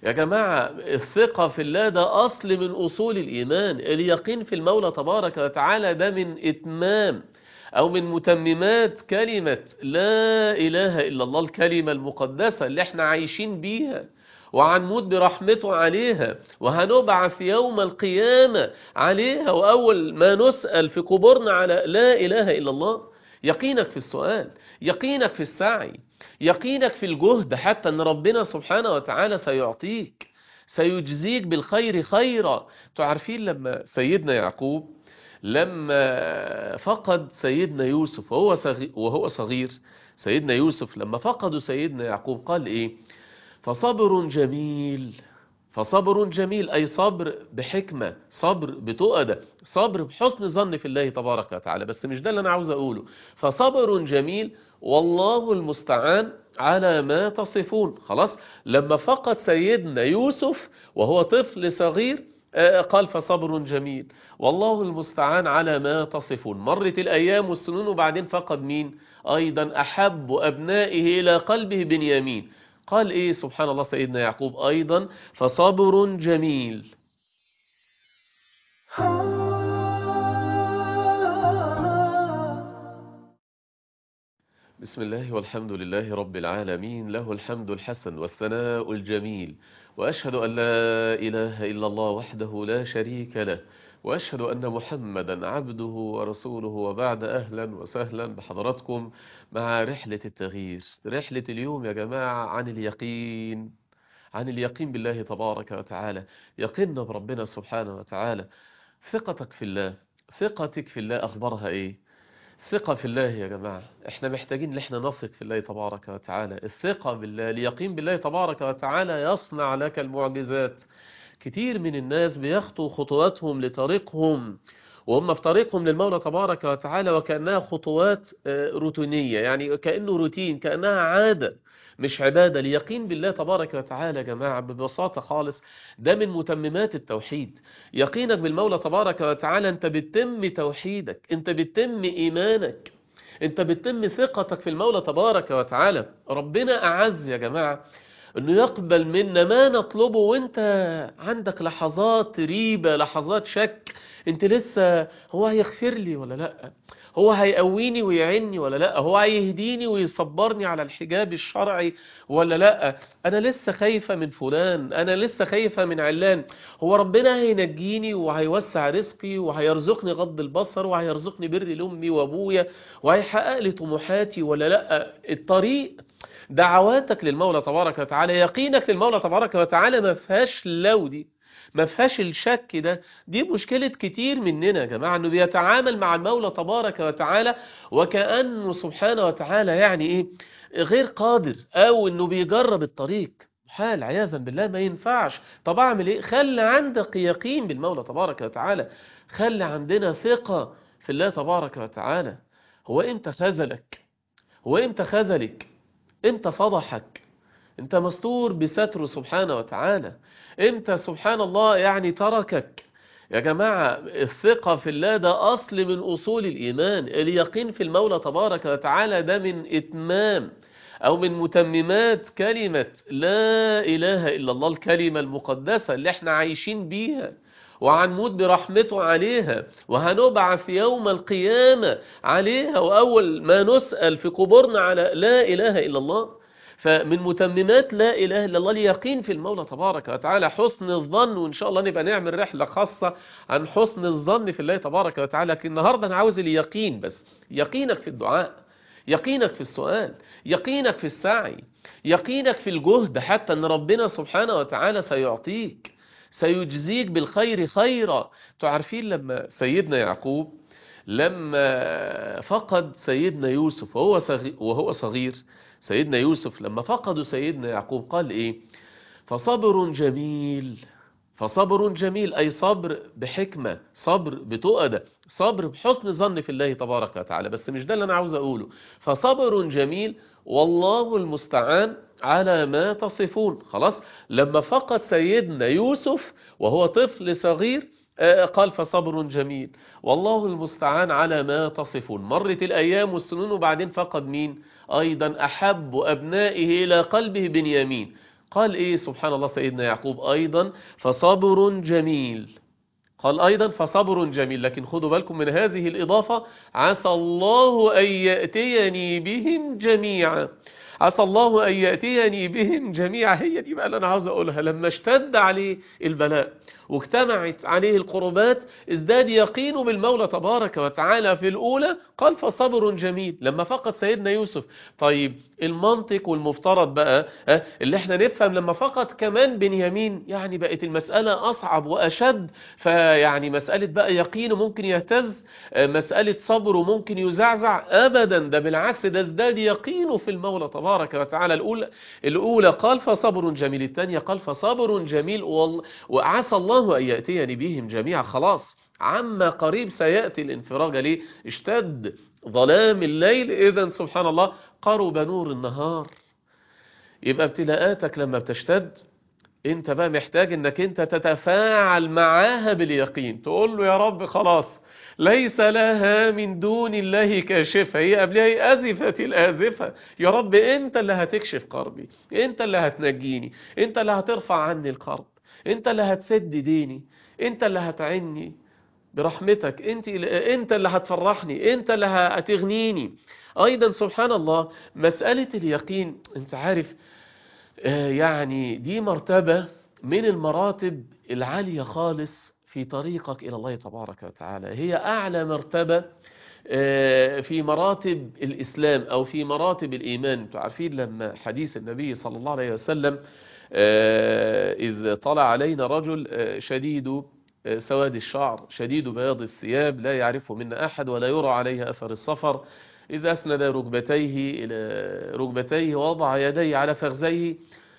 يا جماعة الثقة في الله ده أصل من أصول الإيمان اليقين في المولى تبارك وتعالى ده من إتمام أو من متممات كلمة لا إله إلا الله الكلمة المقدسة اللي احنا عايشين بيها وهنموت برحمته عليها وهنبعث يوم القيامة عليها وأول ما نسأل في قبورنا على لا إله إلا الله يقينك في السؤال يقينك في السعي يقينك في الجهد حتى أن ربنا سبحانه وتعالى سيعطيك سيجزيك بالخير خيرا تعرفين لما سيدنا يعقوب لما فقد سيدنا يوسف وهو صغير, وهو صغير سيدنا يوسف لما فقدوا سيدنا يعقوب قال إيه فصبر جميل فصبر جميل أي صبر بحكمة صبر بتؤدة صبر بحسن ظن في الله تبارك وتعالى بس مش ده اللي أنا عاوز أقوله فصبر جميل والله المستعان على ما تصفون خلاص لما فقد سيدنا يوسف وهو طفل صغير قال فصبر جميل والله المستعان على ما تصفون مرت الأيام والسنون وبعدين فقد مين أيضا أحب أبنائه إلى قلبه بنيامين قال إيه سبحان الله سيدنا يعقوب أيضا فصبر جميل بسم الله والحمد لله رب العالمين له الحمد الحسن والثناء الجميل وأشهد أن لا إله إلا الله وحده لا شريك له وأشهد أن محمدا عبده ورسوله وبعد أهلا وسهلا بحضراتكم مع رحلة التغيير رحلة اليوم يا جماعة عن اليقين عن اليقين بالله تبارك وتعالى يقيننا بربنا سبحانه وتعالى ثقتك في الله ثقتك في الله أخبرها إيه ثقة في الله يا جماعة احنا محتاجين ان احنا نثق في الله تبارك وتعالى الثقة بالله اليقين بالله تبارك وتعالى يصنع لك المعجزات كتير من الناس بيخطوا خطواتهم لطريقهم وهم في طريقهم للمولى تبارك وتعالى وكأنها خطوات روتينية يعني كأنه روتين كأنها عادة مش عبادة اليقين بالله تبارك وتعالى يا جماعة ببساطة خالص ده من متممات التوحيد يقينك بالمولى تبارك وتعالى انت بتتم توحيدك انت بتتم ايمانك انت بتتم ثقتك في المولى تبارك وتعالى ربنا اعز يا جماعة انه يقبل منا ما نطلبه وانت عندك لحظات ريبة لحظات شك انت لسه هو هيغفر لي ولا لا هو هيقويني ويعني ولا لا هو هيهديني ويصبرني على الحجاب الشرعي ولا لا انا لسه خايفة من فلان انا لسه خايفة من علان هو ربنا هينجيني وهيوسع رزقي وهيرزقني غض البصر وهيرزقني بر لامي وابويا وهيحقق لي طموحاتي ولا لا الطريق دعواتك للمولى تبارك وتعالى يقينك للمولى تبارك وتعالى ما فيهاش لو دي ما فيهاش الشك ده دي مشكلة كتير مننا يا جماعة انه بيتعامل مع المولى تبارك وتعالى وكأنه سبحانه وتعالى يعني ايه غير قادر او انه بيجرب الطريق حال عياذا بالله ما ينفعش طب اعمل ايه خلي عندك يقين بالمولى تبارك وتعالى خلي عندنا ثقة في الله تبارك وتعالى هو امتى خذلك هو امتى خذلك امتى فضحك انت مستور بستره سبحانه وتعالى امتى سبحان الله يعني تركك يا جماعة الثقة في الله ده أصل من أصول الإيمان اليقين في المولى تبارك وتعالى ده من إتمام أو من متممات كلمة لا إله إلا الله الكلمة المقدسة اللي احنا عايشين بيها وهنموت برحمته عليها وهنبعث يوم القيامة عليها وأول ما نسأل في قبورنا على لا إله إلا الله فمن متممات لا إله إلا الله اليقين في المولى تبارك وتعالى حسن الظن وإن شاء الله نبقى نعمل رحلة خاصة عن حسن الظن في الله تبارك وتعالى لكن النهاردة أنا عاوز اليقين بس يقينك في الدعاء يقينك في السؤال يقينك في السعي يقينك في الجهد حتى أن ربنا سبحانه وتعالى سيعطيك سيجزيك بالخير خيرا تعرفين لما سيدنا يعقوب لما فقد سيدنا يوسف وهو صغير, وهو صغير سيدنا يوسف لما فقدوا سيدنا يعقوب قال ايه فصبر جميل فصبر جميل أي صبر بحكمة صبر بتؤدة صبر بحسن ظن في الله تبارك وتعالى بس مش ده اللي أنا عاوز أقوله فصبر جميل والله المستعان على ما تصفون خلاص لما فقد سيدنا يوسف وهو طفل صغير قال فصبر جميل والله المستعان على ما تصفون مرت الأيام والسنون وبعدين فقد مين أيضا أحب أبنائه إلى قلبه بنيامين قال إيه سبحان الله سيدنا يعقوب أيضا فصبر جميل قال أيضا فصبر جميل لكن خدوا بالكم من هذه الإضافة عسى الله أن يأتيني بهم جميعا عسى الله أن يأتيني بهم جميعا هي دي بقى اللي أنا عاوز أقولها لما اشتد عليه البلاء واجتمعت عليه القربات ازداد يقينه بالمولى تبارك وتعالى في الأولى قال فصبر جميل لما فقد سيدنا يوسف طيب المنطق والمفترض بقى اللي احنا نفهم لما فقد كمان بنيامين يعني بقت المسألة أصعب وأشد فيعني مسألة بقى يقينه ممكن يهتز مسألة صبره ممكن يزعزع أبدا ده بالعكس ده ازداد يقينه في المولى تبارك وتعالى الأولى, الأولى قال فصبر جميل الثانية قال فصبر جميل وعسى الله الله أن يأتيني بهم جميعا خلاص عما قريب سيأتي الانفراج ليه اشتد ظلام الليل إذا سبحان الله قرب نور النهار يبقى ابتلاءاتك لما بتشتد انت بقى محتاج انك انت تتفاعل معاها باليقين تقول له يا رب خلاص ليس لها من دون الله كاشفة هي قبلها أزفت الآزفة يا رب انت اللي هتكشف قربي انت اللي هتنجيني انت اللي هترفع عني القرب انت اللي هتسد ديني انت اللي هتعني برحمتك انت انت اللي هتفرحني انت اللي هتغنيني ايضا سبحان الله مسألة اليقين انت عارف آه يعني دي مرتبة من المراتب العالية خالص في طريقك إلى الله تبارك وتعالى هي أعلى مرتبة آه في مراتب الإسلام أو في مراتب الإيمان تعرفين لما حديث النبي صلى الله عليه وسلم إذ طلع علينا رجل شديد سواد الشعر شديد بياض الثياب لا يعرفه منا أحد ولا يرى عليه أثر السفر إذا أسند ركبتيه إلى ركبتيه ووضع يديه على فخذيه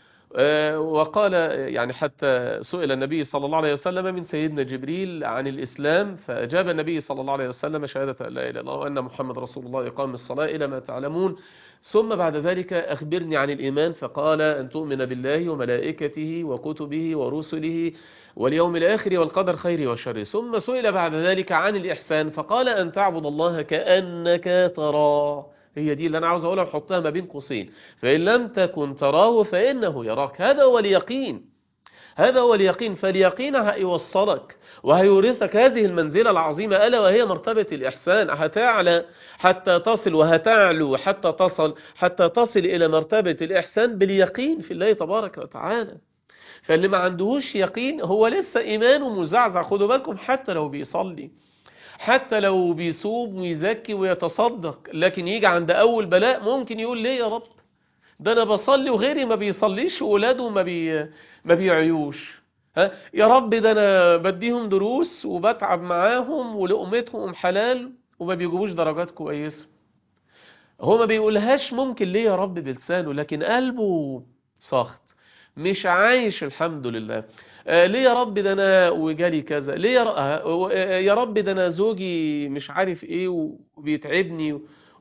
وقال يعني حتى سئل النبي صلى الله عليه وسلم من سيدنا جبريل عن الإسلام فأجاب النبي صلى الله عليه وسلم شهادة لا إله إلا الله وأن محمد رسول الله إقام الصلاة إلى ما تعلمون ثم بعد ذلك أخبرني عن الإيمان فقال أن تؤمن بالله وملائكته وكتبه ورسله واليوم الآخر والقدر خير وشر ثم سئل بعد ذلك عن الإحسان فقال أن تعبد الله كأنك تراه هي دي اللي أنا عاوز أقولها وحطها ما بين قوسين فإن لم تكن تراه فإنه يراك هذا هو اليقين هذا هو اليقين فاليقين هيوصلك وهيورثك هذه المنزلة العظيمة ألا وهي مرتبة الإحسان هتعلى حتى تصل وهتعلو حتى تصل حتى تصل إلى مرتبة الإحسان باليقين في الله تبارك وتعالى فاللي ما عندهوش يقين هو لسه إيمانه مزعزع خدوا بالكم حتى لو بيصلي حتى لو بيصوم ويزكي ويتصدق لكن يجي عند أول بلاء ممكن يقول ليه يا رب ده أنا بصلي وغيري ما بيصليش وولاده ما, بي ما بيعيوش ها يا رب ده أنا بديهم دروس وبتعب معاهم ولقمتهم حلال وما بيجيبوش درجات كويسة هو ما بيقولهاش ممكن ليه يا رب بلسانه لكن قلبه ساخط مش عايش الحمد لله آه ليه يا رب ده انا وجالي كذا ليه يا, آه يا رب ده انا زوجي مش عارف ايه وبيتعبني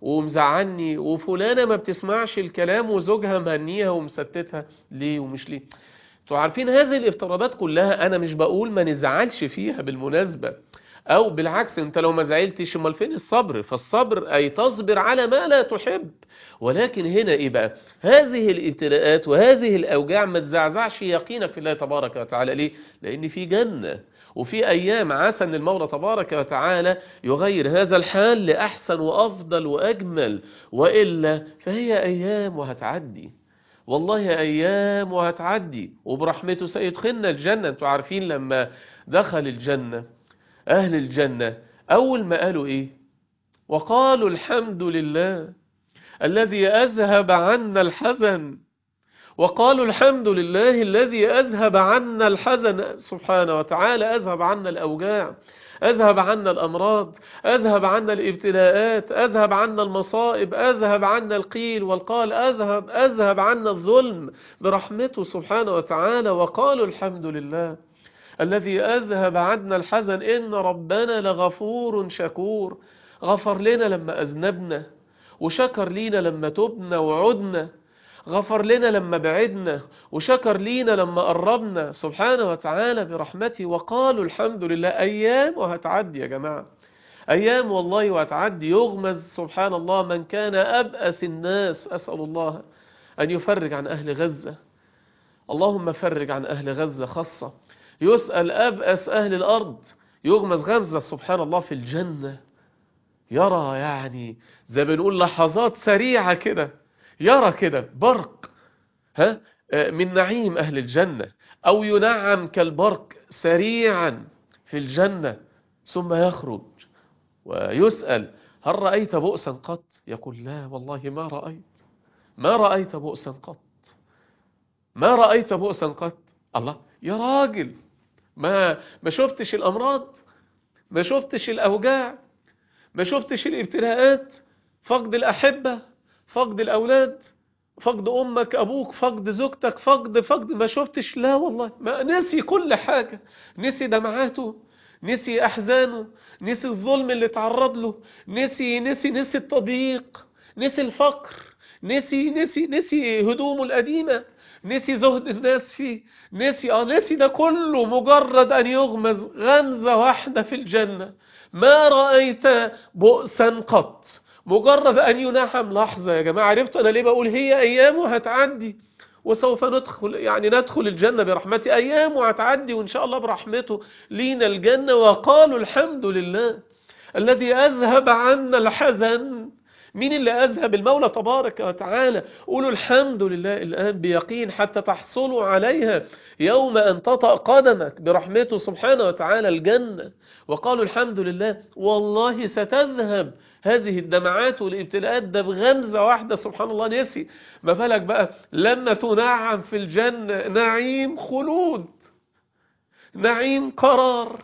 ومزعني وفلانة ما بتسمعش الكلام وزوجها مهنيها ومستتها ليه ومش ليه انتوا عارفين هذه الافتراضات كلها انا مش بقول ما نزعلش فيها بالمناسبة او بالعكس انت لو ما زعلتش امال فين الصبر فالصبر اي تصبر على ما لا تحب ولكن هنا ايه بقى هذه الابتلاءات وهذه الاوجاع ما تزعزعش يقينك في الله تبارك وتعالى ليه لان في جنة وفي ايام عسى ان المولى تبارك وتعالى يغير هذا الحال لاحسن وافضل واجمل والا فهي ايام وهتعدي والله ايام وهتعدي وبرحمته سيدخلنا الجنة انتوا عارفين لما دخل الجنة أهل الجنة أول ما قالوا إيه وقالوا الحمد لله الذي أذهب عنا الحزن وقالوا الحمد لله الذي أذهب عنا الحزن سبحانه وتعالى أذهب عنا الأوجاع أذهب عنا الأمراض أذهب عنا الابتلاءات أذهب عنا المصائب أذهب عنا القيل والقال أذهب, أذهب عنا الظلم برحمته سبحانه وتعالى وقالوا الحمد لله الذي أذهب عنا الحزن إن ربنا لغفور شكور غفر لنا لما أذنبنا وشكر لينا لما تبنا وعدنا غفر لنا لما بعدنا وشكر لينا لما قربنا سبحانه وتعالى برحمته وقالوا الحمد لله أيام وهتعدي يا جماعة أيام والله وهتعدي يغمز سبحان الله من كان أبأس الناس أسأل الله أن يفرج عن أهل غزة اللهم فرج عن أهل غزة خاصة يسأل أبأس أهل الأرض يغمز غمزة سبحان الله في الجنة يرى يعني زي ما بنقول لحظات سريعة كده يرى كده برق ها من نعيم أهل الجنة أو ينعم كالبرق سريعا في الجنة ثم يخرج ويسأل هل رأيت بؤسا قط يقول لا والله ما رأيت ما رأيت بؤسا قط ما رأيت بؤسا قط الله يا راجل ما ما شفتش الأمراض ما شفتش الأوجاع ما شفتش الابتلاءات فقد الأحبة فقد الأولاد فقد أمك أبوك فقد زوجتك فقد فقد ما شفتش لا والله ما نسي كل حاجة نسي دمعاته نسي أحزانه نسي الظلم اللي تعرض له نسي نسي نسي التضييق نسي الفقر نسي نسي نسي هدومه القديمة نسي زهد الناس فيه نسي اه نسي ده كله مجرد أن يغمز غمزة واحدة في الجنة ما رأيت بؤسا قط مجرد أن ينعم لحظة يا جماعة عرفتوا أنا ليه بقول هي أيام وهتعدي وسوف ندخل يعني ندخل الجنة برحمته أيام وهتعدي وإن شاء الله برحمته لينا الجنة وقالوا الحمد لله الذي أذهب عنا الحزن مين اللي أذهب المولى تبارك وتعالى قولوا الحمد لله الآن بيقين حتى تحصلوا عليها يوم أن تطأ قدمك برحمته سبحانه وتعالى الجنة وقالوا الحمد لله والله ستذهب هذه الدمعات والابتلاءات ده بغمزة واحدة سبحان الله نسي ما بالك بقى لما تنعم في الجنة نعيم خلود نعيم قرار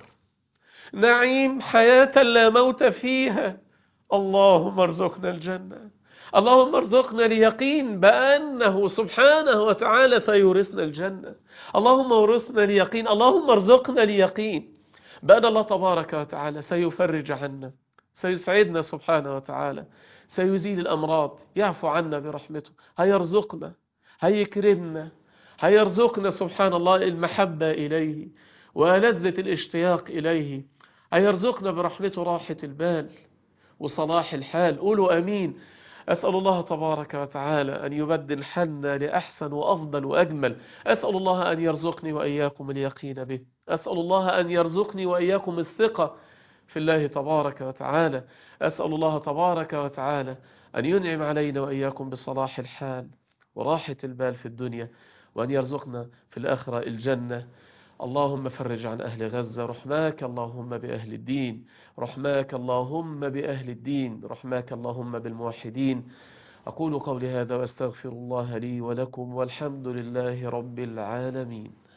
نعيم حياة لا موت فيها اللهم ارزقنا الجنة اللهم ارزقنا اليقين بأنه سبحانه وتعالى سيورثنا الجنة اللهم ورثنا اليقين اللهم ارزقنا اليقين بأن الله تبارك وتعالى سيفرج عنا سيسعدنا سبحانه وتعالى سيزيل الأمراض يعفو عنا برحمته هيرزقنا هيكرمنا هيرزقنا سبحان الله المحبة إليه ولذة الاشتياق إليه هيرزقنا برحمته راحة البال وصلاح الحال قولوا أمين أسأل الله تبارك وتعالى أن يبدل حالنا لأحسن وأفضل وأجمل أسأل الله أن يرزقني وإياكم اليقين به أسأل الله أن يرزقني وإياكم الثقة في الله تبارك وتعالى أسأل الله تبارك وتعالى أن ينعم علينا وإياكم بصلاح الحال وراحة البال في الدنيا وأن يرزقنا في الآخرة الجنة اللهم فرج عن أهل غزة رحماك اللهم بأهل الدين رحماك اللهم بأهل الدين رحماك اللهم بالموحدين أقول قولي هذا وأستغفر الله لي ولكم والحمد لله رب العالمين